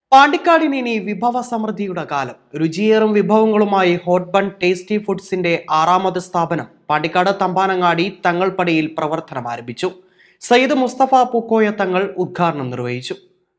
പാണ്ടിക്കാടിന് ഇനി വിഭവ സമൃദ്ധിയുടെ കാലം രുചിയേറും വിഭവങ്ങളുമായി ഹോട്ട് ബൺ ടേസ്റ്റി ഫുഡ്സിന്റെ ആറാമത് സ്ഥാപനം പാണ്ടിക്കാട് തമ്പാനങ്ങാടി തങ്ങൾപ്പടിയിൽ പ്രവർത്തനം ആരംഭിച്ചു സയ്യിദ് മുസ്തഫ പൂക്കോയ തങ്ങൾ ഉദ്ഘാടനം നിർവഹിച്ചു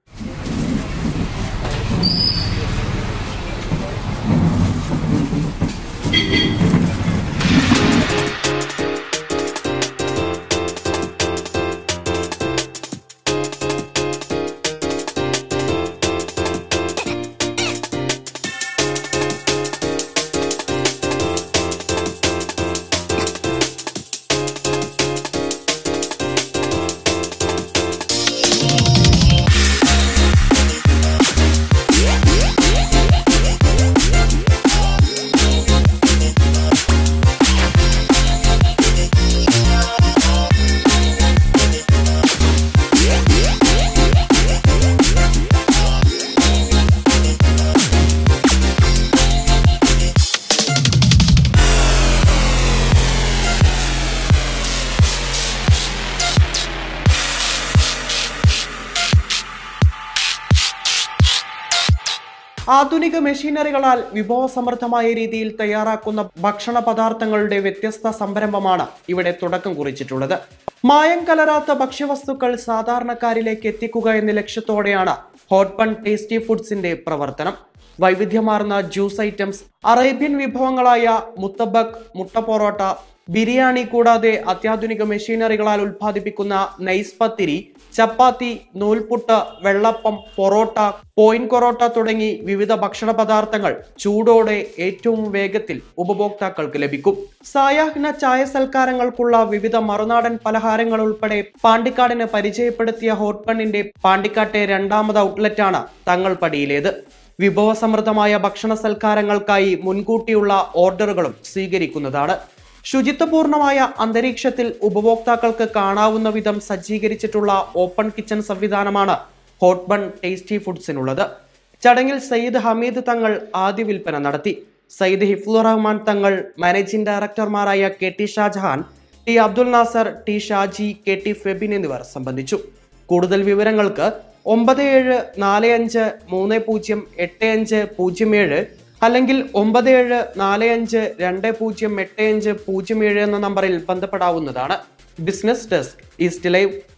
ആധുനിക മെഷീനറികളാൽ വിഭവസമൃദ്ധമായ രീതിയിൽ തയ്യാറാക്കുന്ന ഭക്ഷണ പദാർത്ഥങ്ങളുടെ വ്യത്യസ്ത സംരംഭമാണ് ഇവിടെ തുടക്കം കുറിച്ചിട്ടുള്ളത് മായം കലരാത്ത ഭക്ഷ്യവസ്തുക്കൾ സാധാരണക്കാരിലേക്ക് എത്തിക്കുക എന്ന ലക്ഷ്യത്തോടെയാണ് ഹോട്ട് ബൺ ടേസ്റ്റി ഫുഡ്സിന്റെ പ്രവർത്തനം വൈവിധ്യമാർന്ന ജ്യൂസ് ഐറ്റംസ് അറേബ്യൻ വിഭവങ്ങളായ മുത്തബക് മുട്ട പൊറോട്ട ബിരിയാണി കൂടാതെ അത്യാധുനിക മെഷീനറികളാൽ ഉൽപ്പാദിപ്പിക്കുന്ന നൈസ് പത്തിരി ചപ്പാത്തി നൂൽപുട്ട് വെള്ളപ്പം പൊറോട്ട പോയിന്റ് കൊറോട്ട തുടങ്ങി വിവിധ ഭക്ഷണ പദാർത്ഥങ്ങൾ ചൂടോടെ ഏറ്റവും വേഗത്തിൽ ഉപഭോക്താക്കൾക്ക് ലഭിക്കും സായാഹ്ന ചായ സൽക്കാരങ്ങൾക്കുള്ള വിവിധ മറുനാടൻ പലഹാരങ്ങൾ ഉൾപ്പെടെ പാണ്ടിക്കാടിന് പരിചയപ്പെടുത്തിയ ഹോട്ട്പണ്ണിന്റെ പാണ്ടിക്കാട്ടെ രണ്ടാമത് ഔട്ട്ലെറ്റാണ് തങ്ങൾപടിയിലേത് വിഭവസമൃദ്ധമായ ഭക്ഷണ സൽക്കാരങ്ങൾക്കായി മുൻകൂട്ടിയുള്ള ഓർഡറുകളും സ്വീകരിക്കുന്നതാണ് ശുചിത്വപൂർണമായ അന്തരീക്ഷത്തിൽ ഉപഭോക്താക്കൾക്ക് കാണാവുന്ന വിധം സജ്ജീകരിച്ചിട്ടുള്ള ഓപ്പൺ കിച്ചൺ സംവിധാനമാണ് ഹോട്ട് ബൺ ടേസ്റ്റി ഫുഡ്സിനുള്ളത് ചടങ്ങിൽ സയ്യിദ് ഹമീദ് തങ്ങൾ ആദ്യ വിൽപ്പന നടത്തി സയ്യിദ് ഹിഫ്ലുർ റഹ്മാൻ തങ്ങൾ മാനേജിംഗ് ഡയറക്ടർമാരായ K T Shajahan T Abdul Nasar T Shaji K T Febin എന്നിവർ സംബന്ധിച്ചു കൂടുതൽ വിവരങ്ങൾക്ക് ഒമ്പത് ഏഴ് നാല് അഞ്ച് മൂന്ന് പൂജ്യം എട്ട് അഞ്ച് പൂജ്യം ഏഴ് അല്ലെങ്കിൽ ഒമ്പത് ഏഴ് നാല് അഞ്ച് രണ്ട് പൂജ്യം എട്ട് അഞ്ച് പൂജ്യം ഏഴ് എന്ന നമ്പറിൽ ബന്ധപ്പെടാവുന്നതാണ് ബിസിനസ് ഡെസ്ക് ഈസ്റ്റ് ലൈവ്